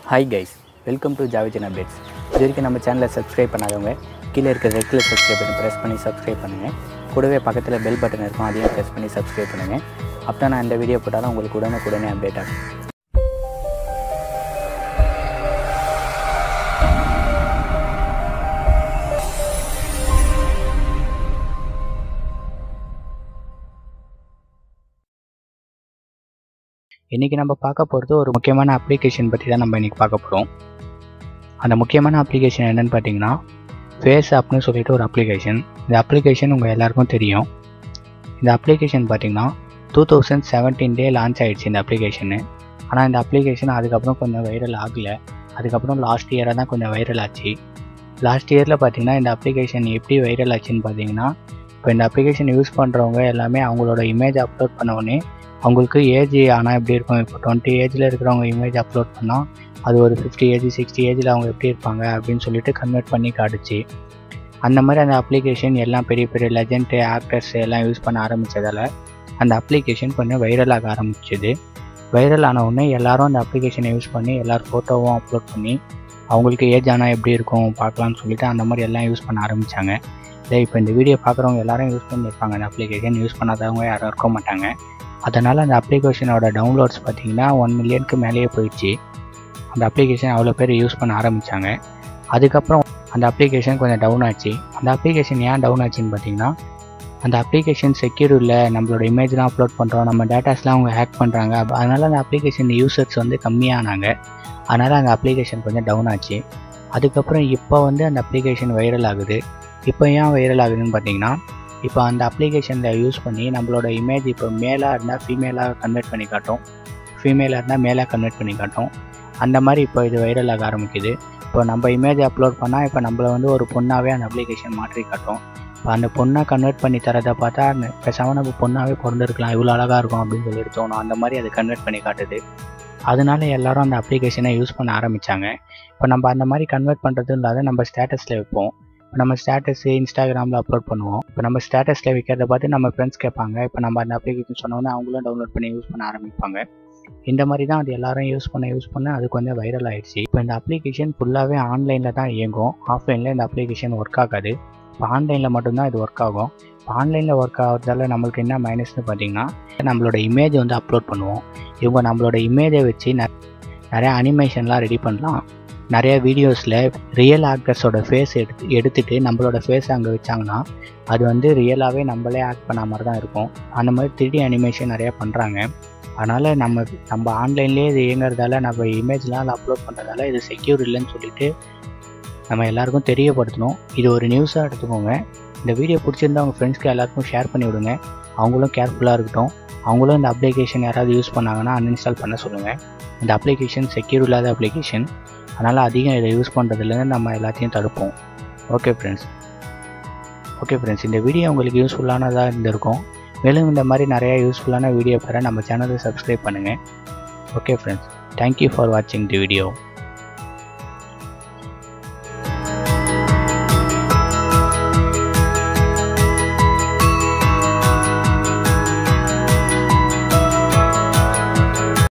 hi guys welcome to ஜாவிஜன் updates இது வரைக்கும் நம்ம சேனலை சப்ஸ்கிரைப் பண்ணாதவங்க கீழே இருக்க red colour subscribe button press பண்ணி சப்ஸ்கிரைப் பண்ணுங்கள் கூடவே பக்கத்தில் பெல் பட்டன் இருக்கும் அதையும் ப்ரெஸ் பண்ணி சப்ஸ்கிரைப் பண்ணுங்கள் அப்போ நான் இந்த வீடியோ போட்டாலும் உங்களுக்கு உடனுக்குடனே அப்டேட் ஆகும் இன்றைக்கி நம்ம பார்க்க போகிறது ஒரு முக்கியமான அப்ளிகேஷன் பற்றி தான் நம்ம இன்றைக்கி பார்க்க போகிறோம் அந்த முக்கியமான அப்ளிகேஷன் என்னென்னு பார்த்தீங்கன்னா ஃபேஸ் ஆப்னு சொல்லிட்டு ஒரு அப்ளிகேஷன் இந்த அப்ளிகேஷன் உங்கள் எல்லாருக்கும் தெரியும் இந்த அப்ளிகேஷன் பார்த்தீங்கன்னா டூ தௌசண்ட் செவன்டீன்லேயே லான்ச் ஆகிடுச்சு இந்த அப்ளிகேஷனு ஆனால் இந்த அப்ளிகேஷன் அதுக்கப்புறம் கொஞ்சம் வைரல் ஆகலை அதுக்கப்புறம் லாஸ்ட் இயராக தான் கொஞ்சம் வைரல் ஆச்சு லாஸ்ட் இயரில் பார்த்தீங்கன்னா இந்த அப்ளிகேஷன் எப்படி வைரல் ஆச்சுன்னு பார்த்தீங்கன்னா இப்போ இந்த அப்ளிகேஷன் யூஸ் பண்ணுறவங்க எல்லாமே அவங்களோட இமேஜ் அப்லோட் பண்ண உடனே அவங்களுக்கு ஏஜ் ஆனால் எப்படி இருக்கும் இப்போ டுவெண்ட்டி ஏஜில் இருக்கிறவங்க இமேஜ் அப்லோட் பண்ணால் அது ஒரு ஃபிஃப்டி ஏஜ் சிக்ஸ்டி ஏஜில் அவங்க எப்படி இருப்பாங்க அப்படின்னு சொல்லிட்டு கன்வெர்ட் பண்ணி காட்டுச்சு அந்த மாதிரி அந்த அப்ளிகேஷன் எல்லாம் பெரிய பெரிய லெஜெண்ட்டு ஆக்டர்ஸ் எல்லாம் யூஸ் பண்ண ஆரம்பித்ததால் அந்த அப்ளிகேஷன் கொஞ்சம் வைரல் ஆக ஆரம்பிச்சுது வைரல் ஆன உடனே எல்லாரும் அந்த அப்ளிகேஷனை யூஸ் பண்ணி எல்லார் ஃபோட்டோவும் அப்லோட் பண்ணி அவங்களுக்கு ஏஜ் ஆனால் எப்படி இருக்கும் பார்க்கலாம்னு சொல்லிட்டு அந்த மாதிரி எல்லாம் யூஸ் பண்ண ஆரம்பித்தாங்க இல்லை இப்போ இந்த வீடியோ பார்க்குறவங்க எல்லாரும் யூஸ் பண்ணியிருப்பாங்க அந்த அப்ளிகேஷன் யூஸ் பண்ணாதவங்க யாரும் இருக்க மாட்டாங்க அதனால் அந்த அப்ளிகேஷனோட டவுன்லோட்ஸ் பார்த்தீங்கன்னா ஒன் மில்லியனுக்கு மேலேயே போயிடுச்சு அந்த அப்ளிகேஷன் அவ்வளோ பேர் யூஸ் பண்ண ஆரம்பித்தாங்க அதுக்கப்புறம் அந்த அப்ளிகேஷன் கொஞ்சம் டவுன் ஆச்சு அந்த அப்ளிகேஷன் ஏன் டவுன் ஆச்சுன்னு பார்த்தீங்கன்னா அந்த அப்ளிகேஷன் செக்யூர் இல்லை நம்மளோட இமேஜ்லாம் அப்லோட் பண்ணுறோம் நம்ம டேட்டாஸ்லாம் அவங்க ஹேக் பண்ணுறாங்க அதனால் அந்த அப்ளிகேஷன் யூசர்ஸ் வந்து கம்மியானாங்க அதனால் அந்த அப்ளிகேஷன் கொஞ்சம் டவுன் ஆச்சு அதுக்கப்புறம் இப்போ வந்து அந்த அப்ளிகேஷன் வைரல் ஆகுது இப்போ ஏன் வைரல் ஆகுதுன்னு பார்த்தீங்கன்னா இப்போ அந்த அப்ளிகேஷனில் யூஸ் பண்ணி நம்மளோட இமேஜ் இப்போ மேலாக இருந்தால் ஃபீமேலாக கன்வெர்ட் பண்ணி காட்டும் ஃபீமேலாக இருந்தால் மேலாக கன்வெர்ட் பண்ணி காட்டும் அந்த மாதிரி இப்போ இது வைரல் ஆக ஆரம்பிக்குது இப்போ நம்ம இமேஜ் அப்லோட் பண்ணால் இப்போ நம்மளை வந்து ஒரு பொண்ணாகவே அந்த அப்ளிகேஷன் மாற்றி காட்டும் இப்போ அந்த பொண்ணை கன்வெர்ட் பண்ணி தரதை பார்த்தா பேசாமல் நம்ம பொண்ணாகவே பிறந்திருக்கலாம் இவ்வளோ அழகாக இருக்கும் அப்படின்னு சொல்லிட்டு தோணும் அந்த மாதிரி அதை கன்வெர்ட் பண்ணி காட்டுது அதனால எல்லாரும் அந்த அப்ளிகேஷனை யூஸ் பண்ண ஆரம்பித்தாங்க இப்போ நம்ம அந்த மாதிரி கன்வெர்ட் பண்ணுறது இல்லாத நம்ம ஸ்டேட்டஸில் வைப்போம் இப்போ நம்ம ஸ்டேட்டஸ் இன்ஸ்டாகிராமில் அப்லோட் பண்ணுவோம் இப்போ நம்ம ஸ்டேட்டஸில் வைக்கிறத பார்த்து நம்ம ஃப்ரெண்ட்ஸ் கேட்பாங்க இப்போ நம்ம அந்த அப்ளிகேஷன் சொன்னோன்னே அவங்களும் டவுன்லோட் பண்ணி யூஸ் பண்ண ஆரம்பிப்பாங்க இந்த மாதிரி தான் அது எல்லாரும் யூஸ் பண்ண யூஸ் பண்ண அது கொஞ்சம் வைரல் ஆயிடுச்சு இப்போ இந்த அப்ளிகேஷன் ஃபுல்லாகவே ஆன்லைனில் தான் இயங்கும் ஆஃப்லைனில் இந்த அப்ளிகேஷன் ஒர்க் ஆகாது இப்போ ஆன்லைனில் மட்டும்தான் இது ஒர்க் ஆகும் இப்போ ஆன்லைனில் ஒர்க் ஆகிறதால நம்மளுக்கு என்ன மைனஸ்னு பார்த்தீங்கன்னா நம்மளோட இமேஜ் வந்து அப்லோட் பண்ணுவோம் இவங்க நம்மளோட இமேஜை வச்சு நிறைய அனிமேஷன்லாம் ரெடி பண்ணலாம் நிறைய வீடியோஸில் ரியல் ஆக்டர்ஸோட ஃபேஸ் எடுத்து எடுத்துகிட்டு நம்மளோட ஃபேஸை அங்கே வச்சாங்கன்னா அது வந்து ரியலாகவே நம்மளே ஆக்ட் பண்ண மாதிரி தான் இருக்கும் அந்த மாதிரி த்ரீடி அனிமேஷன் நிறையா பண்ணுறாங்க அதனால் நம்ம நம்ம ஆன்லைன்லேயே இது இயங்குறதால நம்ம இமேஜ்லாம் அப்லோட் பண்ணுறதால இது செக்யூர் இல்லைன்னு சொல்லிட்டு நம்ம எல்லாருக்கும் தெரியப்படுத்தணும் இது ஒரு நியூஸாக எடுத்துக்கோங்க இந்த வீடியோ பிடிச்சிருந்தா உங்கள் ஃப்ரெண்ட்ஸ்க்கு எல்லாருக்கும் ஷேர் பண்ணி விடுங்க அவங்களும் கேர்ஃபுல்லாக இருக்கட்டும் அவங்களும் இந்த அப்ளிகேஷன் யாராவது யூஸ் பண்ணாங்கன்னா அன்இன்ஸ்டால் பண்ண சொல்லுங்கள் இந்த அப்ளிகேஷன் செக்யூர் இல்லாத அப்ளிகேஷன் அதனால் அதிகம் இதை யூஸ் பண்ணுறதுலேருந்து நம்ம எல்லாத்தையும் தடுப்போம் ஓகே ஃப்ரெண்ட்ஸ் ஓகே ஃப்ரெண்ட்ஸ் இந்த வீடியோ உங்களுக்கு யூஸ்ஃபுல்லானதாக இருந்திருக்கும் மேலும் இந்த மாதிரி நிறையா யூஸ்ஃபுல்லான வீடியோ பெற நம்ம சேனலை சப்ஸ்கிரைப் பண்ணுங்கள் ஓகே ஃப்ரெண்ட்ஸ் தேங்க்யூ ஃபார் வாட்சிங் தி வீடியோ